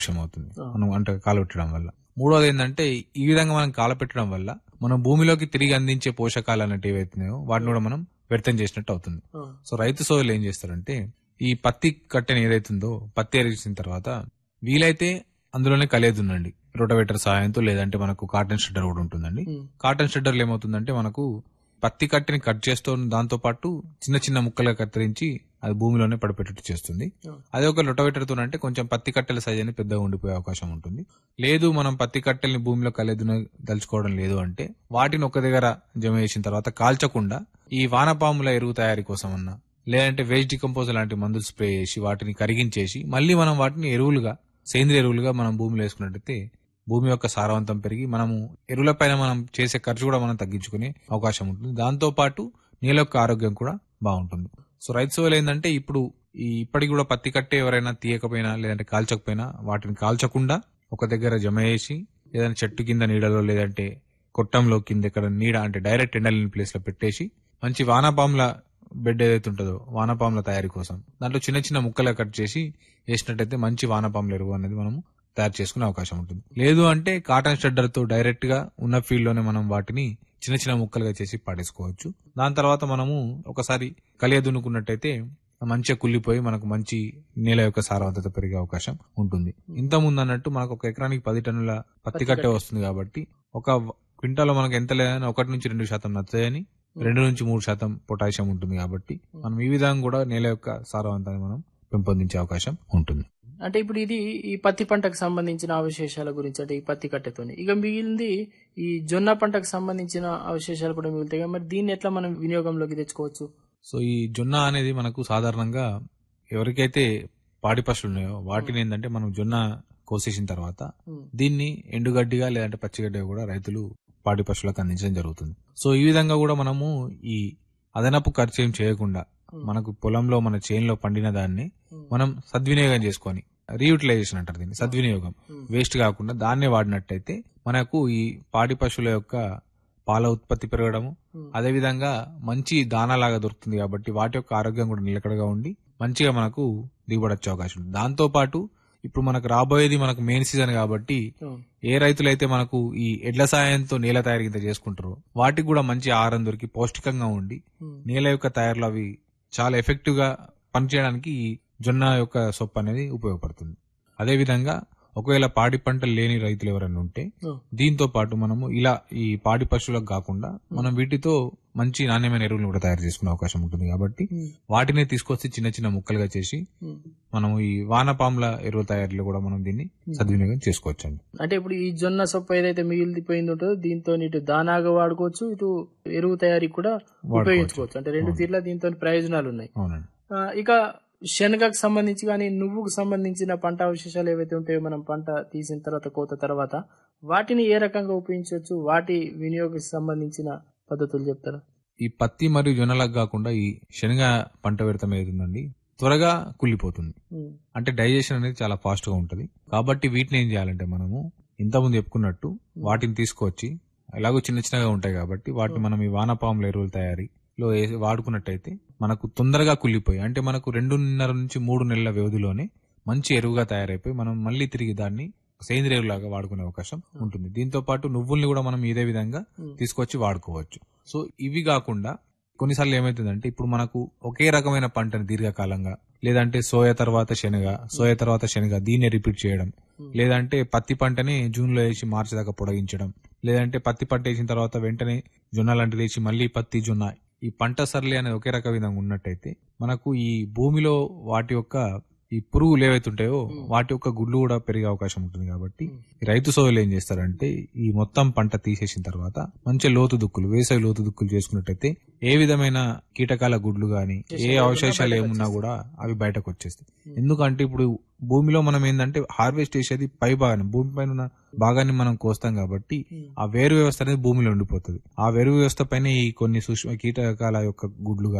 విషయం అవుతుంది ఆ. మనం అంటే కాలపెట్టడం వల్ల మూడోది ఏంటంటే ఈ విధంగా మనం కాలపెట్టడం వల్ల మనం భూమిలోకి తిరిగి అందించే పోషకాలు అన్నట్టు ఏవైతున్నాయో వాటిని కూడా మనం వ్యర్థం చేసినట్టు అవుతుంది ఆ, సో రైతు సోదరులు ఏం చేస్తారంటే ఈ పత్తి కట్టెని ఏదైతుందో పత్తి ఎరిసిన తర్వాత వీలైతే అందులోనే కలియదుందండి రోటవేటర్ సహాయంతో లేదంటే మనకు కాటన్ షెడ్డర్ కూడా ఉంటుందండి ఉమ్, కాటన్ షెడ్డర్లు ఏమవుతుందంటే మనకు పత్తి కట్టెని కట్ చేస్తూ దాంతో పాటు చిన్న చిన్న ముక్కలుగా కత్తిరించి అది భూమిలోనే పడిపెట్టట్టు చేస్తుంది ఆ. అదే ఒక రొటవేటర్తో అంటే కొంచెం పత్తి కట్టెల సైజ్ అని పెద్దగా ఉండిపోయే అవకాశం ఉంటుంది లేదు మనం పత్తి కట్టెల్ని భూమిలో కలిదున దలుచుకోవడం లేదు అంటే వాటిని ఒక దగ్గర జమ చేసిన తర్వాత కాల్చకుండా ఈ వానపాముల ఎరువు తయారీ కోసం అన్నా లేదంటే వేస్ట్ డికంపోజ్ లాంటి మందులు స్ప్రే చేసి వాటిని కరిగించేసి మళ్ళీ మనం వాటిని ఎరువులుగా సేంద్రియ ఎరువులుగా మనం భూమిలో వేసుకున్నట్టయితే భూమి యొక్క సారవంతం పెరిగి మనము ఎరువులపైన మనం చేసే ఖర్చు కూడా మనం తగ్గించుకునే అవకాశం ఉంటుంది దాంతో పాటు నేల యొక్క ఆరోగ్యం కూడా బాగుంటుంది సో రైతు సోలు ఏంటంటే ఇప్పుడు ఈ ఇప్పటికి కూడా పత్తి కట్టే ఎవరైనా తీయకపోయినా లేదంటే కాల్చకపోయినా వాటిని కాల్చకుండా ఒక దగ్గర జమ చేసి ఏదైనా చెట్టు కింద నీడలో లేదంటే కొట్టంలో కింద ఇక్కడ నీడ అంటే డైరెక్ట్ ఎండలేని ప్లేస్ లో పెట్టేసి మంచి వానపాముల బెడ్ ఏదైతే ఉంటుందో వానపాముల తయారీ కోసం దాంట్లో చిన్న చిన్న ముక్కలు కట్ చేసి వేసినట్టయితే మంచి వానపాముల ఎరువు అనేది మనం తయారు చేసుకునే అవకాశం ఉంటుంది లేదు అంటే కాటన్ షెడ్డర్ తో డైరెక్ట్ గా ఉన్న ఫీల్డ్ లోనే మనం వాటిని చిన్న చిన్న ముక్కలుగా చేసి పాడేసుకోవచ్చు దాని తర్వాత మనము ఒకసారి కలియ దున్నుకున్నట్టయితే మంచిగా కుళ్ళిపోయి మనకు మంచి నేల యొక్క సారవంతత పెరిగే అవకాశం ఉంటుంది ఇంత ముందు అన్నట్టు మనకు ఒక ఎకరానికి పది టన్నుల పత్తి కట్టే వస్తుంది కాబట్టి ఒక క్వింటాలో మనకు ఎంత లేదని ఒకటి నుంచి రెండు శాతం నచ్చదని రెండు నుంచి మూడు శాతం పొటాషియం ఉంటుంది కాబట్టి మనం ఈ విధంగా కూడా నేల యొక్క సారవంతాన్ని మనం పెంపొందించే అవకాశం ఉంటుంది అంటే ఇప్పుడు ఇది ఈ పత్తి పంటకు సంబంధించిన అవశేషాల గురించి అంటే ఈ పత్తి కట్టెతోని ఇక మిగిలింది ఈ జొన్న పంటకు సంబంధించిన అవశేషాలు కూడా మిగులుతాయి కదా, మరి దీన్ని ఎట్లా మనం వినియోగంలోకి తెచ్చుకోవచ్చు సో ఈ జొన్న అనేది మనకు సాధారణంగా ఎవరికైతే పాడి పశువులు ఉన్నాయో వాటిని ఏంటంటే మనం జొన్న కోసేసిన తర్వాత ఉమ్, దీన్ని ఎండుగడ్డిగా లేదంటే పచ్చిగడ్డిగా కూడా రైతులు పాడి పశువులకు అందించడం జరుగుతుంది సో ఈ విధంగా కూడా మనము ఈ అదనపు ఖర్చు ఏం చేయకుండా ఉమ్, మనకు పొలంలో మన చేనులో పండిన దాన్ని ఉమ్, మనం సద్వినియోగం చేసుకొని రీయూటిలైజేషన్ అంటారు దీన్ని సద్వినియోగం ఉమ్, వేస్ట్ కాకుండా దాన్నే వాడినట్టయితే మనకు ఈ పాడి పశువుల యొక్క పాల ఉత్పత్తి పెరగడము ఉమ్, అదేవిధంగా మంచి దానాలాగా దొరుకుతుంది కాబట్టి వాటి యొక్క ఆరోగ్యం కూడా నిలకడగా ఉండి మంచిగా మనకు దిగుబడి వచ్చే అవకాశం ఉంది దాంతో పాటు ఇప్పుడు మనకు రాబోయేది మనకు మెయిన్ సీజన్ కాబట్టి ఉమ్, ఏ రైతులైతే మనకు ఈ ఎడ్ల సాయంతో నేల తయారీ కింద చేసుకుంటారో వాటికి కూడా మంచి ఆహారం దొరికి పౌష్టికంగా ఉండి ఉమ్, నేల యొక్క తయారులో అవి చాలా ఎఫెక్టివ్ గా పనిచేయడానికి ఈ జొన్న యొక్క సొప్పు అనేది ఉపయోగపడుతుంది అదేవిధంగా ఒకవేళ పాడి పంటలు లేని రైతులు ఎవరైనా ఉంటే ఉమ్, దీంతో పాటు మనము ఇలా ఈ పాడి పశువులకు కాకుండా మనం వీటితో మంచి నాణ్యమైన ఎరువులను కూడా తయారు చేసుకునే అవకాశం ఉంటుంది కాబట్టి ఉమ్, వాటిని తీసుకొచ్చి చిన్న చిన్న ముక్కలుగా చేసి ఉమ్. మనం ఈ వానపాముల ఎరువు తయారీలో కూడా మనం దీన్ని సద్వినియోగం చేసుకోవచ్చు అండి అంటే ఇప్పుడు ఈ జొన్న సొప్ప ఏదైతే మిగిలిపోయింది ఉంటుందో దీంతో ఇటు దానాగా వాడుకోవచ్చు ఇటు ఎరువు తయారీ కూడా ఉపయోగించుకోవచ్చు అంటే రెండు తీర్ల దీంతో ప్రయోజనాలు ఉన్నాయి అవునండి ఆ, ఇక శనగకు సంబంధించి కానీ నువ్వుకు సంబంధించిన పంట అవశేషాలు ఏవైతే ఉంటాయో మనం పంట తీసిన తర్వాత కోత తర్వాత వాటిని ఏ రకంగా ఉపయోగించవచ్చు వాటి వినియోగకు సంబంధించిన పద్ధతులు చెప్తారా ఈ పత్తి మరియు జొన్నలకు కాకుండా ఈ శనగ పంట పెడతాం ఏదుందండి త్వరగా కుళ్ళిపోతుంది ఉమ్, అంటే డైజెషన్ అనేది చాలా ఫాస్ట్ గా ఉంటది కాబట్టి వీటిని ఏం చేయాలంటే మనము ఇంతకుముందు చెప్పుకున్నట్టు వాటిని తీసుకొచ్చి ఎలాగో చిన్న చిన్నగా ఉంటాయి కాబట్టి వాటిని మనం ఈ వానపాముల ఎరువుల తయారీలో వేసి వాడుకున్నట్టయితే మనకు తొందరగా కుళ్ళిపోయి అంటే మనకు రెండున్నర నుంచి మూడు నెలల వ్యవధిలోనే మంచి ఎరువుగా తయారైపోయి మనం మళ్ళీ తిరిగి దాన్ని సేంద్రియ ఎరువులాగా వాడుకునే అవకాశం ఉంటుంది దీంతో పాటు నువ్వుల్ని కూడా మనం ఇదే విధంగా ఉమ్, తీసుకొచ్చి వాడుకోవచ్చు సో ఇవి కాకుండా కొన్నిసార్లు ఏమైతుందంటే ఇప్పుడు మనకు ఒకే రకమైన పంటని దీర్ఘకాలంగా లేదంటే సోయా తర్వాత శనగ సోయా తర్వాత శనగ దీన్నే రిపీట్ చేయడం ఉమ్, లేదంటే పత్తి పంటని జూన్ లో వేసి మార్చి దాకా పొడిగించడం లేదంటే పత్తి పంట వేసిన తర్వాత వెంటనే జొన్న లాంటిది వేసి మళ్ళీ పత్తి జొన్న ఈ పంట సర్లే అనేది ఒకే రక విధంగా ఉన్నట్టయితే మనకు ఈ భూమిలో వాటి యొక్క ఈ పురుగులు ఏవైతే ఉంటాయో వాటి యొక్క గుడ్లు కూడా పెరిగే అవకాశం ఉంటుంది కాబట్టి ఈ రైతు సోదరులు ఏం చేస్తారంటే ఈ మొత్తం పంట తీసేసిన తర్వాత మంచి లోతు దుక్కులు వేసవి లోతు దుక్కులు చేసుకున్నట్టయితే ఏ విధమైన కీటకాల గుడ్లు గాని ఏ అవశేషాలు ఏమున్నా కూడా అవి బయటకు వచ్చేస్తాయి ఎందుకంటే ఇప్పుడు భూమిలో మనం ఏంటంటే హార్వెస్ట్ చేసేది పై భాగాన్ని భూమి పైన ఉన్న భాగాన్ని మనం కోస్తాం కాబట్టి ఆ వేరు వ్యవస్థ అనేది భూమిలో ఉండిపోతుంది ఆ వేరు వ్యవస్థ పైన ఈ కొన్ని సూక్ష్మ కీటకాల యొక్క గుడ్లు గాని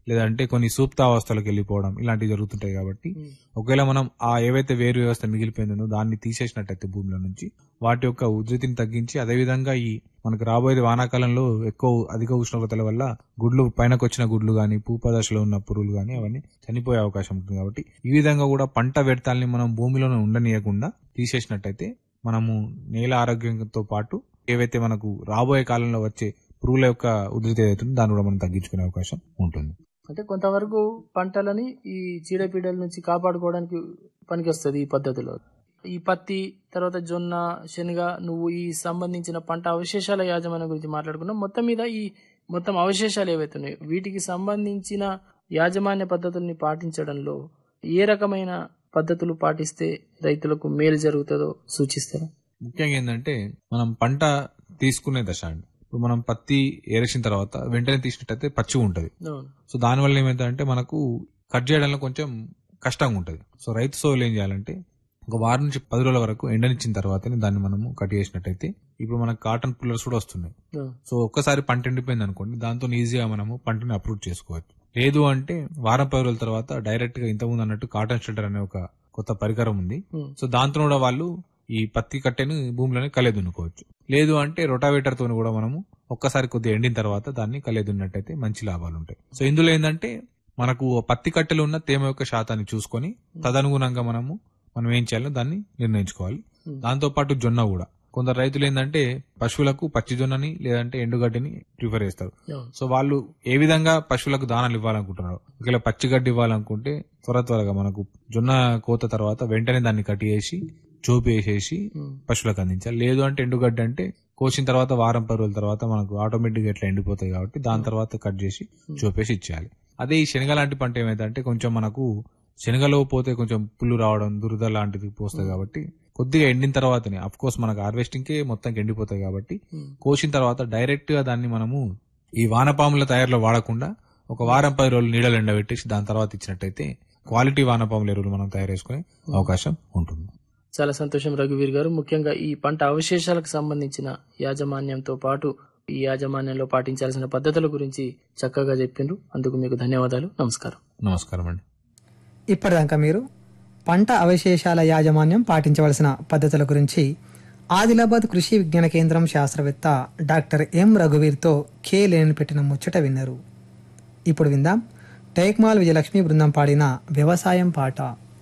లేదంటే కొన్ని సూప్తావస్థలకు వెళ్ళిపోవడం ఇలాంటివి జరుగుతుంటాయి కాబట్టి ఒకవేళ మనం ఆ ఏవైతే వేరు వ్యవస్థ మిగిలిపోయిందో దాన్ని తీసేసినట్టయితే భూమిలో నుంచి వాటి యొక్క ఉధృతిని తగ్గించి అదేవిధంగా ఈ మనకు రాబోయే వానాకాలంలో ఎక్కువ అధిక ఉష్ణోగ్రతల వల్ల గుడ్లు పైనకు వచ్చిన గుడ్లు గాని పూపదశలో ఉన్న పురుగులు గాని అవన్నీ చనిపోయే అవకాశం ఉంటుంది కాబట్టి ఈ విధంగా కూడా పంట వ్యర్థాలని మనం భూమిలోనే ఉండనీయకుండా తీసేసినట్టయితే మనము నేల ఆరోగ్యంతో పాటు ఏవైతే మనకు రాబోయే కాలంలో వచ్చే పురుగుల యొక్క ఉధృతి ఏదైతుందో దాన్ని కూడా మనం తగ్గించుకునే అవకాశం ఉంటుంది అంటే కొంతవరకు పంటలని ఈ చీడపీడల నుంచి కాపాడుకోవడానికి పనికి వస్తుంది ఈ పద్ధతిలో ఈ పత్తి తర్వాత జొన్న శనగ నువ్వు ఈ సంబంధించిన పంట అవశేషాల యాజమాన్యం గురించి మాట్లాడుకున్నాం మొత్తం మీద ఈ మొత్తం అవశేషాలు ఏవైతే ఉన్నాయో వీటికి సంబంధించిన యాజమాన్య పద్ధతుల్ని పాటించడంలో ఏ రకమైన పద్ధతులు పాటిస్తే రైతులకు మేలు జరుగుతుందో సూచిస్తారా ముఖ్యంగా ఏంటంటే మనం పంట తీసుకునే దశ అండి ఇప్పుడు మనం పత్తి ఏరేసిన తర్వాత వెంటనే తీసినట్టయితే పచ్చి ఉంటది అవును. సో దానివల్ల ఏమైందంటే మనకు కట్ చేయడంలో కొంచెం కష్టంగా ఉంటది సో రైతు సోలు ఏం చేయాలంటే ఒక వారం నుంచి పది రోజుల వరకు ఎండనిచ్చిన తర్వాతనే దాన్ని మనము కట్ చేసినట్టయితే ఇప్పుడు మనకు కాటన్ పుల్లర్స్ కూడా వస్తున్నాయి అవును. సో ఒక్కసారి పంట ఎండిపోయింది అనుకోండి దాంతో ఈజీగా మనము పంటని అప్రూవ్ చేసుకోవచ్చు లేదు అంటే వారం పది రోజుల తర్వాత డైరెక్ట్ గా ఇంతకుముందు అన్నట్టు కాటన్ షెల్టర్ అనే ఒక కొత్త పరికరం ఉంది ఉమ్. సో దాంతో కూడా వాళ్ళు ఈ పత్తి కట్టెను భూమిలోనే కలెదున్నుకోవచ్చు లేదు అంటే రొటావేటర్ తో కూడా మనము ఒక్కసారి కొద్దిగా ఎండిన తర్వాత దాన్ని కలెదున్నట్టయితే మంచి లాభాలు ఉంటాయి సో ఇందులో ఏంటంటే మనకు పత్తి కట్టెలో ఉన్న తేమ యొక్క శాతాన్ని చూసుకొని తదనుగుణంగా మనము మనం ఏం చేయాలో దాన్ని నిర్ణయించుకోవాలి Hmm. దాంతో పాటు జొన్న కూడా కొందరు రైతులు ఏంటంటే పశువులకు పచ్చి జొన్నని లేదంటే ఎండుగడ్డిని ప్రిఫర్ చేస్తారు అవును. సో వాళ్ళు ఏ విధంగా పశువులకు దానాలు ఇవ్వాలనుకుంటున్నారు ఒకవేళ పచ్చి గడ్డి ఇవ్వాలనుకుంటే త్వర త్వరగా మనకు జొన్న కోత తర్వాత వెంటనే దాన్ని కట్టి వేసి చోపు వేసేసి ఉమ్. పశువులకు అందించాలి లేదు అంటే ఎండుగడ్డి అంటే కోసిన తర్వాత వారం పది రోజుల తర్వాత మనకు ఆటోమేటిక్ ఇట్లా ఎండిపోతాయి కాబట్టి దాని తర్వాత కట్ చేసి చూపేసి ఇచ్చేయాలి అదే ఈ శనగ లాంటి పంట ఏమైందంటే కొంచెం మనకు శనగలో పోతే కొంచెం పుల్లు రావడం దురద లాంటిది పోస్తాయి కాబట్టి కొద్దిగా ఎండిన తర్వాతనే అఫ్ కోర్స్ మనకు హార్వెస్టింగ్ కే మొత్తం ఎండిపోతాయి కాబట్టి ఉమ్. కోసిన తర్వాత డైరెక్ట్ గా దాన్ని మనము ఈ వానపాముల తయారీలో వాడకుండా ఒక వారం పది రోజులు నీడలు ఎండబెట్టేసి దాని తర్వాత ఇచ్చినట్టయితే క్వాలిటీ వానపాముల ఎరువులు మనం తయారు చేసుకునే అవకాశం ఉంటుంది చాలా సంతోషం రఘువీర్ గారు ముఖ్యంగా ఈ పంట అవశేషాలకు సంబంధించిన యాజమాన్యంతో పాటు ఈ యాజమాన్యంలో పాటించాల్సిన పద్ధతుల గురించి చక్కగా చెప్పిండ్రు అందుకు మీకు ధన్యవాదాలు నమస్కారం నమస్కారం అండి ఇప్పటిదాకా మీరు పంట అవశేషాల యాజమాన్యం పాటించవలసిన పద్ధతుల గురించి ఆదిలాబాద్ కృషి విజ్ఞాన కేంద్రం శాస్త్రవేత్త డాక్టర్ ఎం రఘువీర్తో కే లేని పెట్టిన ముచ్చట విన్నారు ఇప్పుడు విందాం టేక్మాల్ విజయలక్ష్మి బృందం పాడిన వ్యవసాయం పాట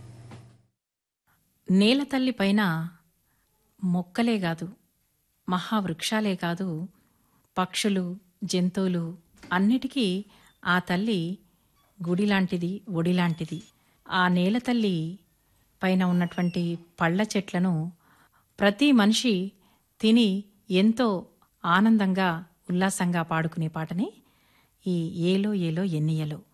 నేల తల్లి పైన మొక్కలే కాదు మహావృక్షాలే కాదు పక్షులు జంతువులు అన్నిటికీ ఆ తల్లి గుడి లాంటిది ఒడి లాంటిది ఆ నేల తల్లి పైన ఉన్నటువంటి పళ్ళ చెట్లను ప్రతి మనిషి తిని ఎంతో ఆనందంగా ఉల్లాసంగా పాడుకునే పాటనే ఈ ఏలో ఏలో ఎన్నియలో